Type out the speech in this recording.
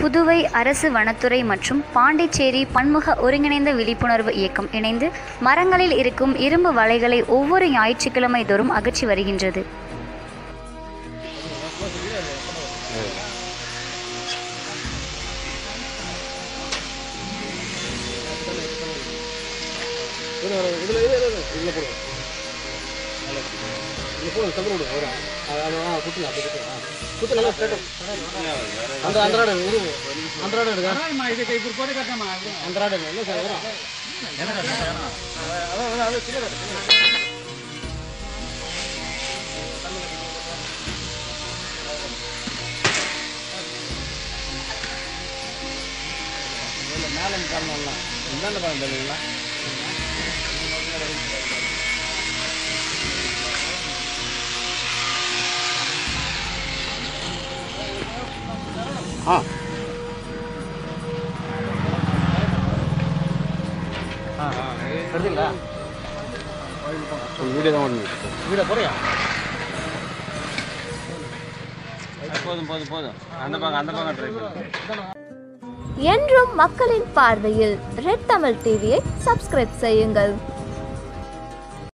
புதுவை அரசு வனத்துறை மற்றும் பாண்டிச்சேரி பன்முக ஒருங்கிணைந்த விழிப்புணர்வு இயக்கம் இணைந்து மரங்களில் இருக்கும் இரும்பு வலைகளை ஒவ்வொரு ஞாயிற்றுக்கிழமை தோறும் அகற்றி வருகின்றது இதில் இதில் இதில் இதில் போடுங்க இதில் போடுங்க தம்பி விடுங்க வரும் அது ஆ குத்துங்க அப்படி குத்துங்க ஆ குத்து நல்லா ஸ்ட்ரைட்டாக அந்த அந்த ராடு இரு அந்த ராடு எடுங்க அந்த ராடு எடுங்க இல்லை சார் வரும் அதான் அதான் அது சின்ன ராடு சின்ன ராடு. மேலே காரணம்லாம் இந்தாண்ட பாருங்க தெரியுங்களா ஆ எடுத்தீங்களா வீடியோ தான் ஓடுங்க வீடியோ போறியா போதும் போதும் போதும் அந்த பக்கம் அந்த பக்கம் ட்ரை பண்ணு என்றும் மக்களின் பார்வையில் ரெட் தமிழ் டிவியை சப்ஸ்கிரைப் செய்யுங்கள்